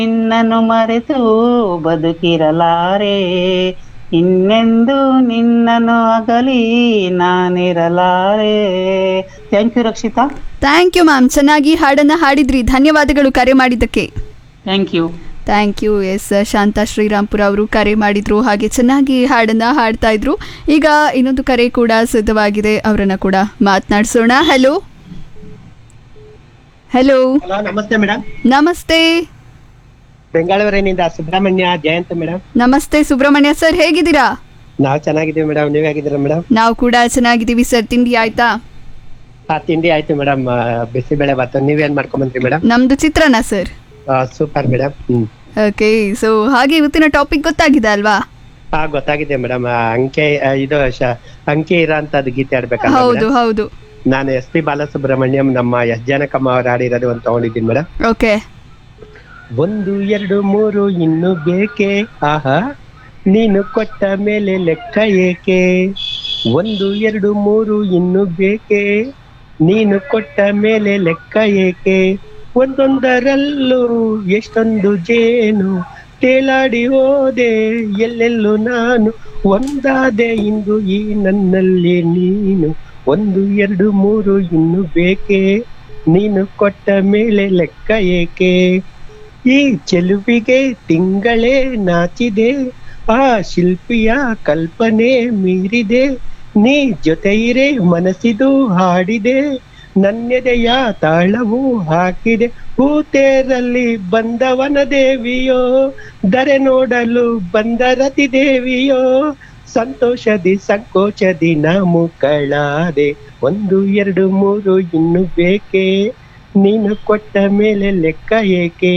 ನಿನ್ನನ್ನು ಮರೆತು ಬದುಕಿರಲಾರೆ ಇನ್ನೆಂದು ನಿನ್ನನ್ನು ಅಗಲಿ ನಾನಿರಲಾರೆ thank you Rakshitha thank you ma'am ಚೆನ್ನಾಗಿ ಹಾಡನ್ನ ಹಾಡಿದ್ರಿ ಧನ್ಯವಾದಗಳು ಕರೆ ಮಾಡಿದ್ದಕ್ಕೆ thank you thank you S Shantha Shrirampura ಅವರು ಕರೆ ಮಾಡಿದ್ರು ಹಾಗೆ ಚೆನ್ನಾಗಿ ಹಾಡನ್ನ ಹಾಡ್ತಾ ಇದ್ರು ಈಗ ಇನ್ನೊಂದು ಕರೆ ಕೂಡ ಸಿದ್ಧವಾಗಿದೆ ಅವರನ್ನ ಕೂಡ ಮಾತನಾಡಿಸೋಣ ಹಲೋ ಹಲೋ ಹಲೋ ನಮಸ್ತೆ ಮೇಡಮ್ ನಮಸ್ತೆ ಬೆಂಗಳೂರಿನಿಂದ ಸುಬ್ರಹ್ಮಣ್ಯ ಜಯಂತ್ ಮೇಡಮ್ ನಮಸ್ತೆ ಸುಬ್ರಹ್ಮಣ್ಯ ಸರ್ ಹೇಗಿದ್ದೀರಾ ನಾವು ಚೆನ್ನಾಗಿದ್ದೀವಿ ಮೇಡಮ್ ನೀವ್ ಹೇಗಿದ್ದೀರಾ ಮೇಡಮ್ ನಾವು ಕೂಡ ಚೆನ್ನಾಗಿದ್ದೀವಿ ಸರ್ ತಿಂಡಿ ಆಯ್ತಾ ಆ ತಿಂಡಿ ಆಯ್ತು ಮೇಡಮ್ ಬಿಸಿಬೇಳೆ ಭಾತು ನೀವೇನ್ ಮಾಡ್ಕೊಂಬಂದ್ರಿ ಮೇಡಮ್ ನಮ್ದು ಚಿತ್ರಾನ್ನ sir super madam hmm okay so ಹಾಗೆ ಇವತ್ತಿನ ಟಾಪಿಕ್ ಗೊತ್ತಾಗಿದೆ ಅಲ್ವಾ ಹಾ ಗೊತ್ತಾಗಿದೆ ಮೇಡಮ್ ಅಂಕೆ ಆ, ಇದು ಶ- ಅಂಕೆ ಇರೋಂಥದ್ದು ಗೀತೆ ಆಡ್ಬೇಕಲ್ಲ ಹೌದು ಮೇಡಮ್ ಹೌದು ನಾನು ಎಸ್ ಪಿ ಬಾಲಸುಬ್ರಹ್ಮಣ್ಯಂ ನಮ್ಮ ಎಸ್ ಜಾನಕಮ್ಮ ಅವ್ರು ಆಡಿರೋದು ಒಂದು ತಗೊಂಡಿದ್ದೀನಿ ಮೇಡಮ್ ಓಕೆ ಒಂದು ಎರಡು ಮೂರು ಇನ್ನು ಬೇಕೆ ಆಹಾ ನೀನು ಕೊಟ್ಟ ಮೇಲೆ ಲೆಕ್ಕ ಏಕೆ ಒಂದು ಎರಡು ಮೂರು ಇನ್ನು ಬೇಕೆ ನೀನು ಕೊಟ್ಟ ಮೇಲೆ ಲೆಕ್ಕ ಏಕೆ ಒಂದೊಂದರಲ್ಲೂ ಎಷ್ಟೊಂದು ಜೇನು ತೇಲಾಡಿ ಹೋದೆ ಎಲ್ಲೆಲ್ಲೂ ನಾನು ಒಂದಾದೆ ಇಂದು ಈ ನನ್ನಲ್ಲಿ ನೀನು ಒಂದು ಎರಡು ಮೂರು ಇನ್ನು ಬೇಕೆ ನೀನು ಕೊಟ್ಟ ಮೇಲೆ ಲೆಕ್ಕ ಏಕೆ ಈ ಚೆಲುವಿಗೆ ತಿಂಗಳೇ ನಾಚಿದೆ ಆ ಶಿಲ್ಪಿಯ ಕಲ್ಪನೆ ಮೀರಿದೆ ನೀ ಜೊತೆ ಇರೆ ಮನಸ್ಸಿದು ಹಾಡಿದೆ ನನ್ನೆದೆಯ ತಾಳವು ಹಾಕಿದೆ ಹೂತೇರಲ್ಲಿ ಬಂದವನ ದೇವಿಯೋ ದರೆ ನೋಡಲು ಬಂದ ರತಿ ದೇವಿಯೋ ಸಂತೋಷದಿ ಸಂಕೋಚದಿ ನಾ ಮುಕ್ಕಳಾದೆ ಒಂದು ಎರಡು ಮೂರು ಇನ್ನು ಬೇಕೆ ನೀನು ಕೊಟ್ಟ ಮೇಲೆ ಲೆಕ್ಕ ಏಕೆ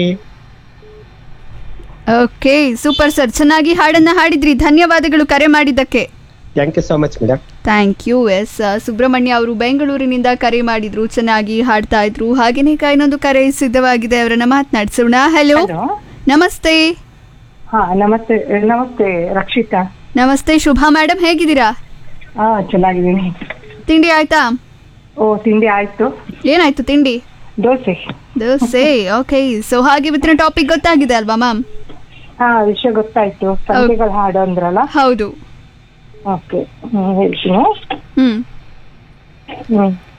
ಓಕೆ ಸೂಪರ್ ಸರ್ ಚೆನ್ನಾಗಿ ಹಾಡನ್ನ ಹಾಡಿದ್ರಿ ಧನ್ಯವಾದಗಳು ಕರೆ ಮಾಡಿದ್ದಕ್ಕೆ thank you so much madam thank you S Subrahmanya ಅವರು ಬೆಂಗಳೂರಿನಿಂದ ಕರೆ ಮಾಡಿದ್ರು ಚೆನ್ನಾಗಿ ಹಾಡ್ತಾ ಇದ್ರು ಹಾಗೇನೇ ಈಗ ಇನ್ನೊಂದು ಕರೆ ಸಿದ್ಧವಾಗಿದೆ ಅವರನ್ನ ಮಾತನಾಡಿಸೋಣ ಹಲೋ ಹಲೋ ನಮಸ್ತೆ ಹಾ ನಮಸ್ತೆ ನಮಸ್ತೆ ರಕ್ಷಿತಾ ನಮಸ್ತೆ ಶುಭಾ ಮೇಡಮ್ ಹೇಗಿದ್ದೀರಾ ಹಾ ಚೆನ್ನಾಗಿದ್ದೀನಿ ತಿಂಡಿ ಆಯ್ತಾ ಓ ತಿಂಡಿ ಆಯ್ತು ಏನಾಯ್ತು ತಿಂಡಿ ದೋಸೆ ದೋಸೆ ಓಕೆ ಸೊ ಹಾಗೆ ಇವತ್ತಿನ ಟಾಪಿಕ್ ಗೊತ್ತಾಗಿದೆ ಅಲ್ವಾ ಮ್ಯಾಮ್ ಹಾ ವಿಷಯ ಗೊತ್ತಾಯ್ತು ಸಂಖ್ಯೆಗಳ ಹಾಡು ಅಂದ್ರಲ್ಲ ಹೌದು ಓಕೆ ಹ್ಮ್ ಹೇಳ್ತೀನಿ ಹ್ಮ್ ಹ್ಮ್